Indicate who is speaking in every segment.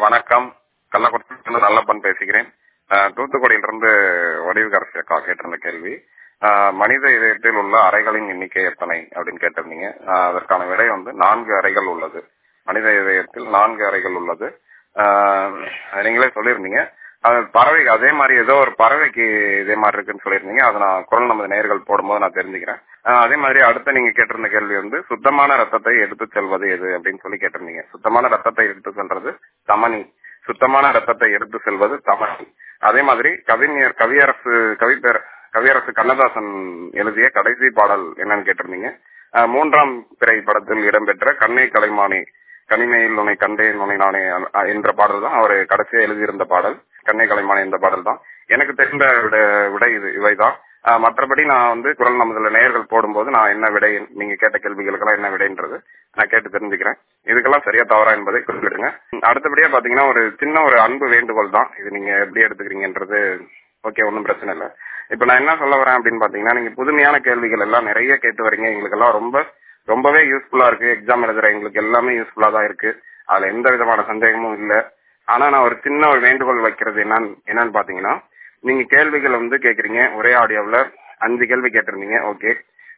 Speaker 1: வணக்கம் கள்ளக்குறிச்சி நல்லப்பன் பேசுகிறேன் அஹ், தூத்துக்குடியிலிருந்து வடிவுகரசி அக்கா கேட்டிருந்த கேள்வி அஹ், மனித இதயத்தில் உள்ள அறைகளின் எண்ணிக்கை எத்தனை அப்படின்னு கேட்டிருந்தீங்க அஹ், அதற்கான விடை வந்து நான்கு அறைகள் உள்ளது மனித இதயத்தில் நான்கு அறைகள் உள்ளது அஹ், அது நீங்களே சொல்லியிருந்தீங்க அது பறவை அதே மாதிரி ஏதோ ஒரு பறவைக்கு இதே மாதிரி இருக்குன்னு சொல்லியிருந்தீங்க அதை நான் குரல் நமது நேர்கள் போடும்போது நான் தெரிஞ்சுக்கிறேன் அஹ், அதே மாதிரி அடுத்து நீங்க கேட்டிருந்த கேள்வி வந்து சுத்தமான ரத்தத்தை எடுத்து செல்வது எது அப்படின்னு சொல்லி கேட்டிருந்தீங்க சுத்தமான ரத்தத்தை எடுத்து செல்றது தமனி சுத்தமான ரத்தத்தை எடுத்து செல்வது தமனி அதே மாதிரி கவிஞர் கவியரசு கவிப்பேர் கவியரசு கண்ணதாசன் எழுதிய கடைசி பாடல் என்னன்னு கேட்டிருந்தீங்க அஹ், மூன்றாம் திரை படத்தில் இடம்பெற்ற கண்ணை கலைமானி கனிமையில் உன்னை கண்டேன் உன்னை நானே அ- என்ற பாடல் தான் அவர் கடைசியா எழுதியிருந்த பாடல் கண்ணை கலைமானி என்ற பாடல் தான் எனக்கு தெரிந்த விட- விடை இது இவைதான் அஹ், மற்றபடி நான் வந்து குரல் நமதுல நேயர்கள் போடும்போது நான் என்ன விடை நீங்க கேட்ட கேள்விகளுக்கெல்லாம் என்ன விடைன்றது நான் கேட்டு தெரிஞ்சுக்கிறேன் இதுக்கெல்லாம் சரியா தவறா என்பதை குறிப்பிடுங்க அடுத்தபடியா பாத்தீங்கன்னா ஒரு சின்ன ஒரு அன்பு வேண்டுகோள் தான் இது நீங்க எப்படி எடுத்துக்கிறீங்கன்றது ஓகே ஒன்றும் பிரச்சனை இல்லை இப்ப நான் என்ன சொல்ல வரேன் அப்படின்னு பாத்தீங்கன்னா நீங்க புதுமையான கேள்விகள் எல்லாம் நிறைய கேட்டு வரீங்க எங்களுக்கு எல்லாம் ரொம்ப ரொம்பவே யூஸ்ஃபுல்லா இருக்கு எக்ஸாம் எழுதுற எங்களுக்கு எல்லாமே யூஸ்ஃபுல்லா தான் இருக்கு அதுல எந்த விதமான சந்தேகமும் இல்ல ஆனா நான் ஒரு சின்ன ஒரு வேண்டுகோள் வைக்கிறது என்னன்னு என்னன்னு பாத்தீங்கன்னா நீங்க கேள்விகள் வந்து கேக்குறீங்க ஒரே ஆடியோவில் அஞ்சு கேள்வி கேட்டிருந்தீங்க ஓகே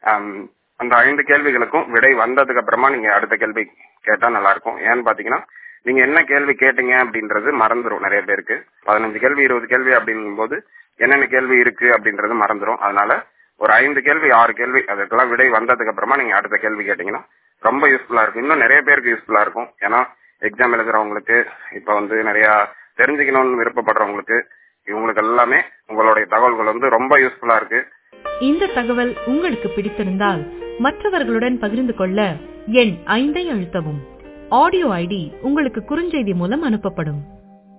Speaker 1: அந்த ஐந்து கேள்விகளுக்கும் விடை வந்ததுக்கு அப்புறமா நீங்க அடுத்த கேள்வி கேட்டா நல்லா இருக்கும் ஏன்னு பாத்தீங்கன்னா நீங்க என்ன கேள்வி கேட்டீங்க அப்படின்றது மறந்துரும் நிறைய பேருக்கு பதினஞ்சு கேள்வி இருபது கேள்வி அப்படிங்கும் போது என்னென்ன கேள்வி இருக்கு அப்படின்றது மறந்துரும் அதனால ஒரு ஐந்து கேள்வி ஆறு கேள்வி அதுக்கெல்லாம் விடை வந்ததுக்கு அப்புறமா நீங்க அடுத்த கேள்வி கேட்டீங்கன்னா ரொம்ப யூஸ்ஃபுல்லா இருக்கும் இன்னும் நிறைய பேருக்கு யூஸ்ஃபுல்லா இருக்கும் ஏன்னா எக்ஸாம் எழுதுறவங்களுக்கு இப்ப வந்து நிறைய தெரிஞ்சுக்கணும்னு விருப்பப்படுறவங்களுக்கு இவங்களுக்கு எல்லாமே உங்களுடைய தகவல்கள் வந்து ரொம்ப யூஸ்ஃபுல்லா இருக்கு
Speaker 2: இந்த தகவல் உங்களுக்கு பிடித்திருந்தால் மற்றவர்களுடன் பகிர்ந்து கொள்ள எண் ஐந்தை அழுத்தவும் ஆடியோ ஐடி உங்களுக்கு குறுஞ்செய்தி மூலம் அனுப்பப்படும்